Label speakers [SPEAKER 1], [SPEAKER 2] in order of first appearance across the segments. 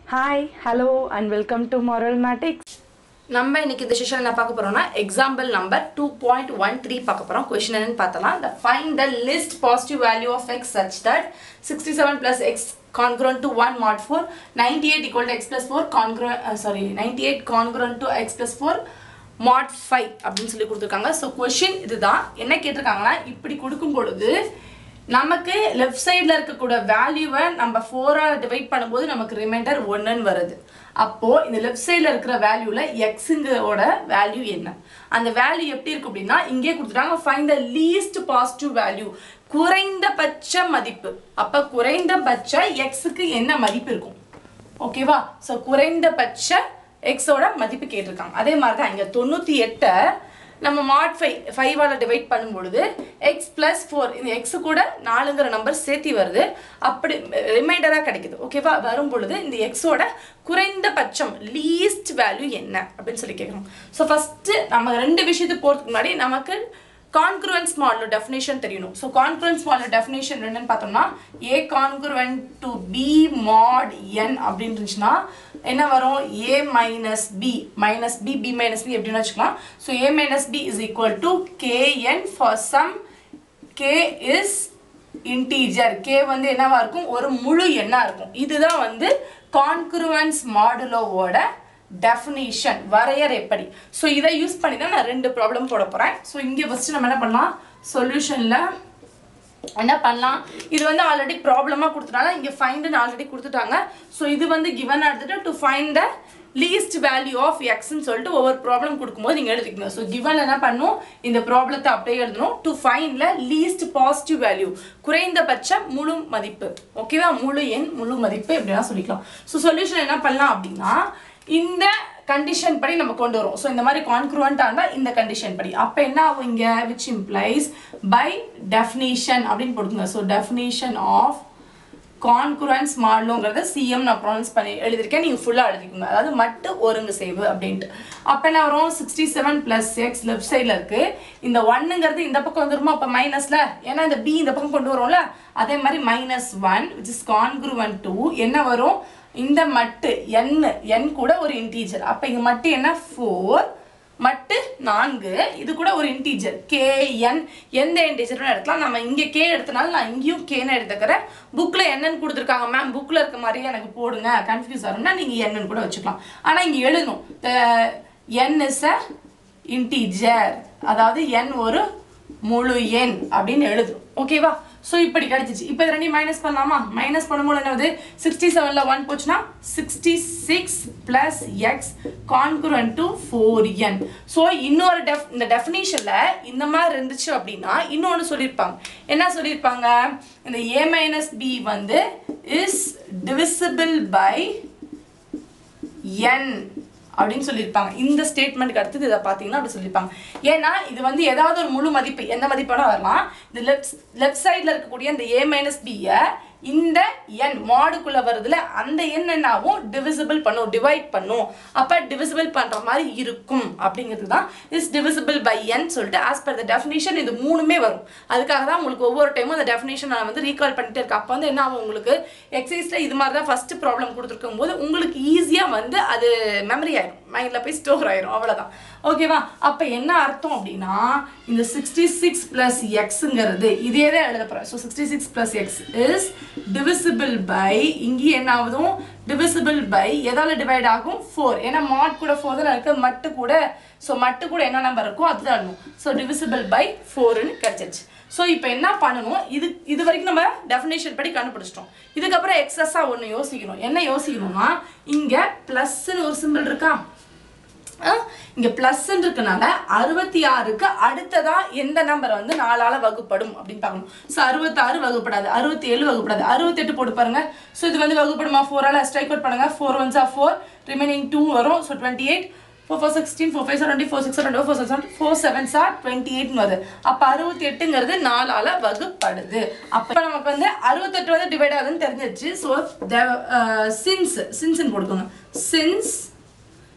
[SPEAKER 1] hi hello and welcome to Moral Matics
[SPEAKER 2] நம்ம இன்னைக்கு இந்த செஷன் என்ன பார்க்க போறோம்னா example number two point one three பார்க்க போறோம் கொஸ்டின் என்னன்னு பார்த்தோம்னா the find the list positive value of x such that 67 plus x congruent to 1 mod 4 98 equal to x plus 4 congruent uh, sorry 98 congruent to x plus 4 mod 5 அப்படின்னு சொல்லி கொடுத்துருக்காங்க so question இதுதான் என்ன கேட்டிருக்காங்கன்னா இப்படி கொடுக்கும் பொழுது நமக்கு லெஃப்ட் சைடில் இருக்கக்கூடிய வேல்யூவை நம்ம ஃபோரால் டிவைட் பண்ணும்போது நமக்கு ரிமைண்டர் ஒன்றுன்னு வருது அப்போது இந்த லெஃப்ட் சைடில் இருக்கிற வேல்யூவில் எக்ஸுங்கோட வேல்யூ என்ன அந்த வேல்யூ எப்படி இருக்கு அப்படின்னா இங்கே கொடுத்துட்டாங்க find the least positive value குறைந்தபட்ச மதிப்பு அப்போ குறைந்தபட்ச எக்ஸுக்கு என்ன மதிப்பு இருக்கும் ஓகேவா ஸோ குறைந்தபட்ச எக்ஸோட மதிப்பு கேட்டிருக்காங்க அதே மாதிரி தான் இங்கே தொண்ணூற்றி எட்டை நம்ம மாட் ஃபைவ் ஃபைவால் டிவைட் பண்ணும் பொழுது எக்ஸ் ப்ளஸ் ஃபோர் இந்த எக்ஸு கூட நாலுங்கிற நம்பர் சேர்த்தி வருது அப்படி ரிமைண்டராக கிடைக்குது ஓகேவா வரும் பொழுது இந்த எக்ஸோட குறைந்தபட்சம் லீஸ்ட் வேல்யூ என்ன அப்படின்னு சொல்லி கேட்குறோம் ஸோ ஃபஸ்ட்டு நம்ம ரெண்டு விஷயத்துக்கு போகிறதுக்கு முன்னாடி நமக்கு கான்குரன்ஸ் மாடல் டெஃபினேஷன் தெரியணும் ஸோ கான்குரன்ஸ் மாடல் டெஃபினேஷன் என்னன்னு பார்த்தோம்னா ஏ கான்குரன்ட் டு பி மாட் என் அப்படின்னு இருந்துச்சுன்னா என்ன வரும் a minus b minus b b minus b எப்படின்னு வச்சுக்கலாம் so a minus b is equal to kn for some k is integer k வந்து என்னவா இருக்கும் ஒரு முழு எண்ணா இருக்கும் இதுதான் வந்து கான்குருவன்ஸ் மாடுலோவோட டெஃபினிஷன் வரையறைப்படி ஸோ இதை யூஸ் பண்ணி தான் நான் ரெண்டு ப்ராப்ளம் போட போகிறேன் ஸோ இங்கே ஃபஸ்ட்டு நம்ம என்ன பண்ணலாம் சொல்யூஷனில் என்ன பண்ணலாம் இது வந்து ஆல்ரெடி ப்ராப்ளமாக கொடுத்துட்டாங்க இங்கே ஃபைண்டுன்னு ஆல்ரெடி கொடுத்துட்டாங்க ஸோ இது வந்து கிவன் எடுத்துட்டு to find the least value of எக்ஸ்ன்னு சொல்லிட்டு ஒவ்வொரு ப்ராப்ளம் கொடுக்கும்போது நீங்கள் எழுதிக்கணும் ஸோ கிவன் என்ன பண்ணும் இந்த ப்ராப்ளத்தை அப்படியே எழுதணும் to find the least positive value குறைந்தபட்ச முழு மதிப்பு ஓகேவா முழு எண் முழு மதிப்பு இப்படிலாம் சொல்லிக்கலாம் ஸோ சொல்யூஷன் என்ன பண்ணலாம் அப்படின்னா இந்த கண்டிஷன் படி நம்ம கொண்டு வரோம் ஸோ இந்த மாதிரி கான்க்ரூவெண்ட்டாக இருந்தால் இந்த கண்டிஷன் படி அப்போ என்ன ஆகும் இங்கே விச் இம்ப்ளைஸ் பை டெஃபினிஷன் அப்படின்னு போடுங்க ஸோ டெஃபினிஷன் ஆஃப் கான்குரன்ஸ் மாடலுங்கிறத சிஎம் நான் ப்ரொனவுன்ஸ் பண்ணி எழுதியிருக்கேன் நீங்கள் ஃபுல்லாக எழுதிக்கோங்க அதாவது மட்டு ஒருங்கு செய்வு அப்படின்ட்டு அப்போ என்ன வரும் sixty seven plus x left சைடில் இருக்குது இந்த ஒன்னுங்கிறது இந்த பக்கம் வந்துருமா அப்போ மைனஸில் ஏன்னா இந்த பி இந்த பக்கம் கொண்டு வரோம்ல அதே மாதிரி minus one which is congruent to என்ன வரும் இந்த மட்டு என் என் கூட ஒரு இன்டீஜர் அப்போ இங்கே மட்டு என்ன ஃபோர் மட்டு நான்கு இது கூட ஒரு இன்டீஜர் கே என் எந்த இன்டீஜர்னு எடுக்கலாம் நம்ம இங்கே கே எடுத்தனால நான் இங்கேயும் கேன்னு எடுத்துக்கிறேன் புக்கில் என்னன்னு கொடுத்துருக்காங்க மேம் புக்கில் இருக்க மாதிரியே எனக்கு போடுங்க கன்ஃபியூஸ் ஆகும்னா நீங்கள் என்னன்னு கூட வச்சுக்கலாம் ஆனால் இங்கே எழுதணும் என் இஸ் அ இன்டீஜர் அதாவது என் ஒரு முழு எண் அப்படின்னு எழுதணும் ஓகேவா ஸோ இப்படி கிடைச்சிச்சு இப்போ இது ரெண்டையும் மைனஸ் பண்ணலாமா மைனஸ் பண்ணும்போது என்ன ஆகுது சிக்ஸ்டி செவனில் ஒன் போச்சுன்னா sixty six plus x congruent to four n so இன்னொரு டெஃப் இந்த டெஃபினேஷனில் இந்த மாதிரி இருந்துச்சு அப்படின்னா இன்னொன்று சொல்லியிருப்பாங்க என்ன சொல்லியிருப்பாங்க இந்த ஏ மைனஸ் பி வந்து இஸ் டிவிசிபிள் பை என் அப்படின்னு சொல்லியிருப்பாங்க இந்த ஸ்டேட்மெண்ட்டுக்கு அடுத்தது இதை பார்த்தீங்கன்னா அப்படி சொல்லியிருப்பாங்க ஏன்னா இது வந்து ஏதாவது ஒரு முழு மதிப்பு எந்த மதிப்பான வரலாம் இந்த லெஃப்ட் லெஃப்ட் சைடில் இருக்கக்கூடிய இந்த ஏ மைனஸ் பியை இந்த எண் மாடுக்குள்ள வருதுல அந்த எண் என்னாகும் டிவிசிபிள் பண்ணும் டிவைட் பண்ணும் அப்போ டிவிசிபிள் பண்ணுற மாதிரி இருக்கும் அப்படிங்கிறது தான் இஸ் டிவிசிபிள் பை என் சொல்லிட்டு ஆஸ் பர் த டெஃபினேஷன் இது மூணுமே வரும் அதுக்காக தான் உங்களுக்கு ஒவ்வொரு டைமும் அந்த டெஃபினேஷன் நான் வந்து ரீகால் பண்ணிட்டே இருக்கேன் அப்போ வந்து என்ன ஆகும் உங்களுக்கு எக்ஸசைஸில் இது மாதிரி தான் ஃபஸ்ட்டு ப்ராப்ளம் கொடுத்துருக்கும் போது உங்களுக்கு ஈஸியாக வந்து அது மெமரி ஆயிரும் மைண்டில் போய் ஸ்டோர் ஆயிரும் அவ்வளோதான் ஓகேவா அப்போ என்ன அர்த்தம் அப்படின்னா இந்த சிக்ஸ்டி சிக்ஸ் ப்ளஸ் எக்ஸுங்கிறது இதே தான் எழுத போகிறேன் so sixty six plus x is divisible by இங்கேயும் என்ன ஆகுதும் டிவிசிபிள் பை எதால் டிவைட் ஆகும் ஃபோர் ஏன்னா மாட் கூட ஃபோர் தான் இருக்குது மட்டு கூட ஸோ மட்டு கூட என்ன நம்பர் இருக்கோ அதுதான் எழுதணும் ஸோ டிவிசிபிள் பை ஃபோர்னு கிடச்சிருச்சு ஸோ இப்போ என்ன பண்ணணும் இது இது வரைக்கும் நம்ம டெஃபினேஷன் படி கண்டுபிடிச்சிட்டோம் இதுக்கப்புறம் எக்ஸஸாக ஒன்று யோசிக்கணும் என்ன யோசிக்கணும்னா இங்கே ப்ளஸ்ன்னு ஒரு சிம்பிள் இருக்கா இங்கே ப்ளஸ்ன்னு இருக்கனால அறுபத்தி ஆறுக்கு அடுத்ததா எந்த நம்பர் வந்து நாலால வகுப்படும் அப்படின்னு பார்க்கணும் ஸோ அறுபத்தாறு வகுப்படாது அறுபத்தி ஏழு வகுப்படாது அறுபத்தெட்டு போட்டு பாருங்க ஸோ இது வந்து வகுப்படுமா ஃபோரால் ஸ்ட்ரைக் அவுட் பண்ணுங்க ஃபோர் ஒன்ஸா ஃபோர் ரிமைனிங் டூ வரும் so twenty eight four four sixteen four five twenty four six ரெண்டு four six four seven sir twenty எயிட்னு வருது அப்போ அறுபத்தி எட்டுங்கிறது நாலால் வகுப்படுது அப்போ நமக்கு வந்து அறுபத்தெட்டு வந்து டிவைட் ஆகுதுன்னு தெரிஞ்சிருச்சு ஸோ சின்ஸ் சின்ஸ்ன்னு போட்டுக்கோங்க since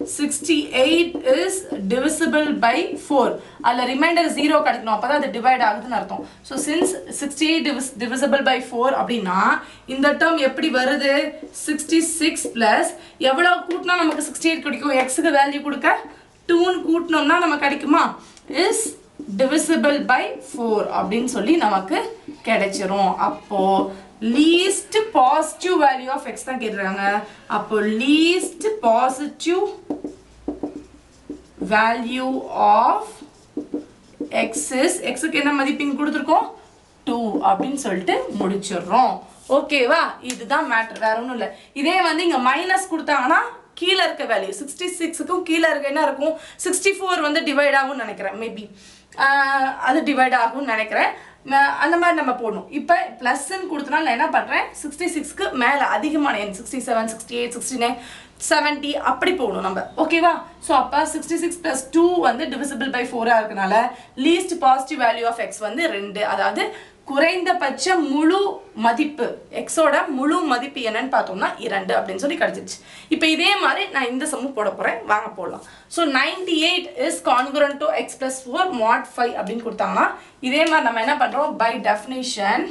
[SPEAKER 2] sixty eight is divisible by four அதில் ரிமைண்டர் ஜீரோ கிடைக்கணும் அப்போ தான் அது டிவைட் ஆகுதுன்னு அர்த்தம் so since sixty eight divis divisible by four அப்படின்னா இந்த டேர்ம் எப்படி வருது சிக்ஸ்டி சிக்ஸ் ப்ளஸ் எவ்வளோ கூட்டினா நமக்கு சிக்ஸ்டி எயிட் கிடைக்கும் எக்ஸுக்கு வேல்யூ கொடுக்க டூன்னு கூட்டினோம்னா நமக்கு கிடைக்குமா இஸ் divisible by 4 அப்படின்னு சொல்லி நமக்கு கிடைச்சிரும் அப்போ least positive value of x தான் கேட்டிருக்காங்க அப்போ least positive value of x is x க்கு என்ன மதிப்பிங் கொடுத்துருக்கோம் 2 அப்படின்னு சொல்லிட்டு முடிச்சிடுறோம் ஓகேவா இதுதான் மேட்டர் வேற ஒன்றும் இல்லை இதே வந்து இங்கே மைனஸ் கொடுத்தாங்கன்னா கீழே இருக்க வேல்யூ சிக்ஸ்டி சிக்ஸுக்கும் கீழே இருக்க என்ன இருக்கும் சிக்ஸ்டி ஃபோர் வந்து டிவைட் ஆகும்னு நினைக்கிறேன் மேபி அது டிவைட் ஆகும்னு நினைக்கிறேன் ம- அந்த மாதிரி நம்ம போடணும் இப்போ ப்ளஸ்ன்னு கொடுத்தனால நான் என்ன பண்ணுறேன் சிக்ஸ்டி சிக்ஸ்க்கு மேலே அதிகமான எண் sixty seven sixty eight sixty nine seventy அப்படி போகணும் நம்ம ஓகேவா ஸோ அப்போ சிக்ஸ்டி சிக்ஸ் ப்ளஸ் டூ வந்து டிவிசிபிள் பை ஃபோராக இருக்கனால least positive value of x வந்து ரெண்டு அதாவது குறைந்தபட்ச முழு மதிப்பு எக்ஸோட முழு மதிப்பு என்னன்னு பார்த்தோம்னா இரண்டு அப்படின்னு சொல்லி கிடைச்சிருச்சு இப்போ இதே மாதிரி நான் இந்த சம்மு போட போகிறேன் வாங்க போடலாம் so ninety eight is congruent to x plus four mod five அப்படின்னு கொடுத்தாங்கன்னா இதே மாதிரி நம்ம என்ன பண்ணுறோம் பை டெஃபினேஷன்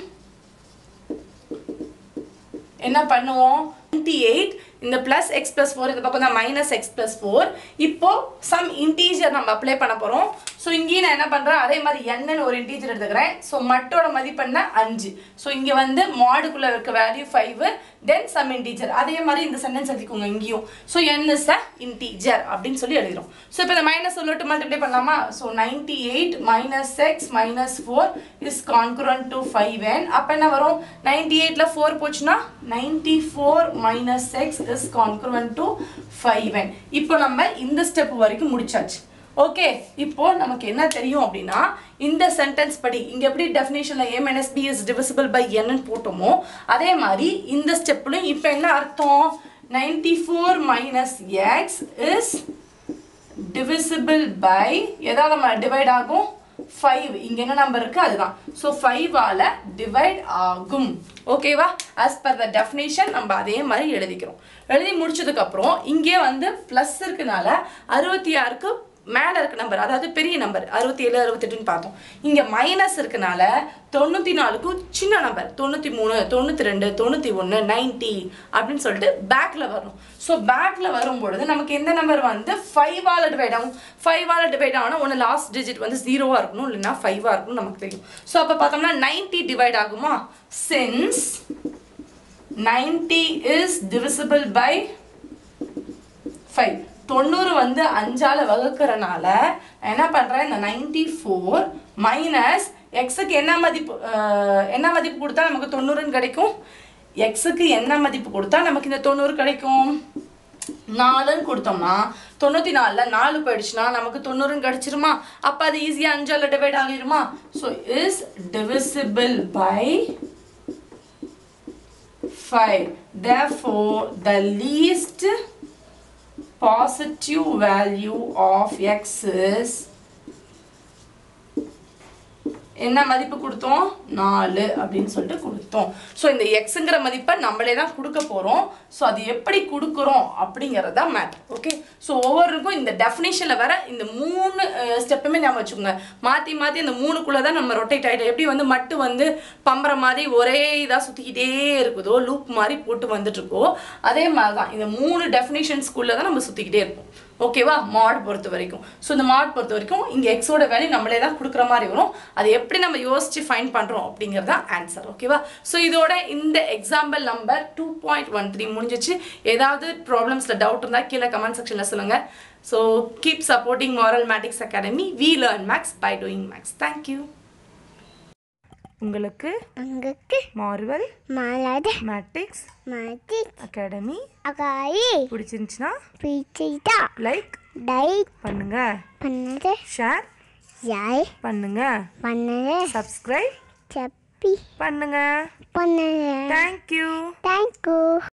[SPEAKER 2] என்ன பண்ணுவோம் 98 இந்த ப்ளஸ் எக்ஸ் ப்ளஸ் ஃபோர் இந்த பக்கம் தான் மைனஸ் எக்ஸ் ப்ளஸ் ஃபோர் இப்போ சம் இன்டீஜர் நம்ம அப்ளை பண்ண போகிறோம் ஸோ இங்கேயும் நான் என்ன பண்ணுறேன் அதே மாதிரி என்னன்னு ஒரு இன்டீஜர் எடுத்துக்கிறேன் ஸோ மட்டோட மதிப்பு என்ன அஞ்சு ஸோ இங்கே வந்து மாடுக்குள்ளே இருக்க value five then some integer அதே மாதிரி இந்த சென்டென்ஸ் எழுதிக்கோங்க இங்கேயும் so n is a integer அப்படின்னு சொல்லி எழுதுறோம் ஸோ இப்போ இந்த மைனஸ் சொல்லிட்டு மல்டிப்ளை பண்ணலாமா so ninety eight minus x minus four is congruent to five n அப்போ என்ன வரும் நைன்டி எயிட்டில் ஃபோர் போச்சுன்னா ninety four minus x is congruent to five n இப்போ நம்ம இந்த ஸ்டெப் வரைக்கும் முடிச்சாச்சு ஓகே இப்போ நமக்கு என்ன தெரியும் அப்படின்னா இந்த சென்டென்ஸ் படி இங்க எப்படி டெஃபினேஷன்ல a minus b is divisible by என்னன்னு போட்டோமோ அதே மாதிரி இந்த ஸ்டெப்லையும் இப்போ என்ன அர்த்தம் ninety four minus x is divisible by எதாவது நம்ம டிவைட் ஆகும் ஃபைவ் இங்க என்ன நம்பர் இருக்கு அதுதான் ஸோ ஃபைவால டிவைட் ஆகும் ஓகேவா as per the definition நம்ம அதே மாதிரி எழுதிக்கிறோம் எழுதி முடிச்சதுக்கு அப்புறம் இங்கே வந்து ப்ளஸ் இருக்கனால அறுபத்தி ஆறுக்கு மேலே இருக்க நம்பர் அதாவது பெரிய நம்பர் அறுபத்தி ஏழு அறுபத்தெட்டுன்னு பார்த்தோம் இங்கே மைனஸ் இருக்கனால தொண்ணூற்றி நாலுக்கும் சின்ன நம்பர் தொண்ணூற்றி மூணு தொண்ணூற்றி ரெண்டு தொண்ணூற்றி ஒன்று நைன்ட்டி அப்படின்னு சொல்லிட்டு பேக்கில் வரணும் ஸோ பேக்கில் வரும்பொழுது நமக்கு எந்த நம்பர் வந்து ஃபைவால் டிவைட் ஆகும் ஃபைவால் டிவைட் ஆகணும் ஒன்று லாஸ்ட் டிஜிட் வந்து ஜீரோவாக இருக்கணும் இல்லைன்னா ஃபைவாக இருக்கணும் நமக்கு தெரியும் ஸோ அப்போ பார்த்தோம்னா நைன்ட்டி டிவைட் ஆகுமா since ninety is divisible by five தொண்ணூறு வந்து அஞ்சால வகுக்கிறனால நான் என்ன பண்ணுறேன் இந்த நைன்டி ஃபோர் மைனஸ் எக்ஸுக்கு என்ன மதிப்பு அஹ், என்ன மதிப்பு கொடுத்தா நமக்கு தொண்ணூறுன்னு கிடைக்கும் எக்ஸுக்கு என்ன மதிப்பு கொடுத்தா நமக்கு இந்த தொண்ணூறு கிடைக்கும் நாலுன்னு கொடுத்தோம்னா தொண்ணூற்றி நாலில் நாலு போயிடுச்சுன்னா நமக்கு தொண்ணூறுன்னு கிடச்சிருமா அப்போ அது ஈஸியாக அஞ்சால் டிவைட் ஆகிருமா ஸோ இஸ் divisible பை 5 therefore the least positive value of x is என்ன மதிப்பு கொடுத்தோம் நாலு அப்படின்னு சொல்லிட்டு கொடுத்தோம் ஸோ இந்த எக்ஸுங்கிற மதிப்பை நம்மளே தான் கொடுக்க போகிறோம் ஸோ அது எப்படி கொடுக்குறோம் அப்படிங்கிறது தான் மேட்ரு ஓகே ஸோ ஒவ்வொருக்கும் இந்த டெஃபினேஷனில் வர இந்த மூணு ஸ்டெப்புமே ஞாபகம் வச்சுக்கோங்க மாற்றி மாற்றி இந்த மூணுக்குள்ளே தான் நம்ம ரொட்டேட் ஆகிட்டோம் எப்படி வந்து மட்டு வந்து பம்புற மாதிரி ஒரே இதாக சுற்றிக்கிட்டே இருக்குதோ லூப் மாதிரி போட்டு வந்துட்டு இருக்கோ அதே மாதிரி தான் இந்த மூணு டெஃபினேஷன்ஸ்குள்ளே தான் நம்ம சுற்றிக்கிட்டே இருப்போம் ஓகேவா மாட் பொறுத்த வரைக்கும் ஸோ இந்த மாட் பொறுத்த வரைக்கும் இங்கே எக்ஸோட வேல்யூ நம்மளே தான் கொடுக்குற மாதிரி வரும் அது எப்படி நம்ம யோசிச்சு ஃபைன் பண்ணுறோம் அப்படிங்கிறது தான் ஆன்சர் ஓகேவா ஸோ இதோட இந்த example number two point one three முடிஞ்சிச்சு ஏதாவது ப்ராப்ளம்ஸில் டவுட் இருந்தால் கீழே கமெண்ட் செக்ஷனில் சொல்லுங்கள் so keep supporting Moral Matics academy we learn maths by doing maths thank you
[SPEAKER 1] உங்களுக்கு
[SPEAKER 3] உங்களுக்கு
[SPEAKER 1] மார்வல்
[SPEAKER 3] மலர்
[SPEAKER 1] மேட்டிக்ஸ்
[SPEAKER 3] மாட்டி
[SPEAKER 1] அகாடமி
[SPEAKER 3] அகாயி
[SPEAKER 1] பிடிச்சிருந்துச்சுன்னா
[SPEAKER 3] பிடிச்சா
[SPEAKER 1] லைக்
[SPEAKER 3] லைக்
[SPEAKER 1] பண்ணுங்க
[SPEAKER 3] பண்ணது
[SPEAKER 1] ஷேர்
[SPEAKER 3] யாய்
[SPEAKER 1] பண்ணுங்க
[SPEAKER 3] பண்ணது
[SPEAKER 1] சப்ஸ்கிரைப்
[SPEAKER 3] சப்பி
[SPEAKER 1] பண்ணுங்க
[SPEAKER 3] பண்ணது
[SPEAKER 1] தேங்க்யூ
[SPEAKER 3] தேங்க்யூ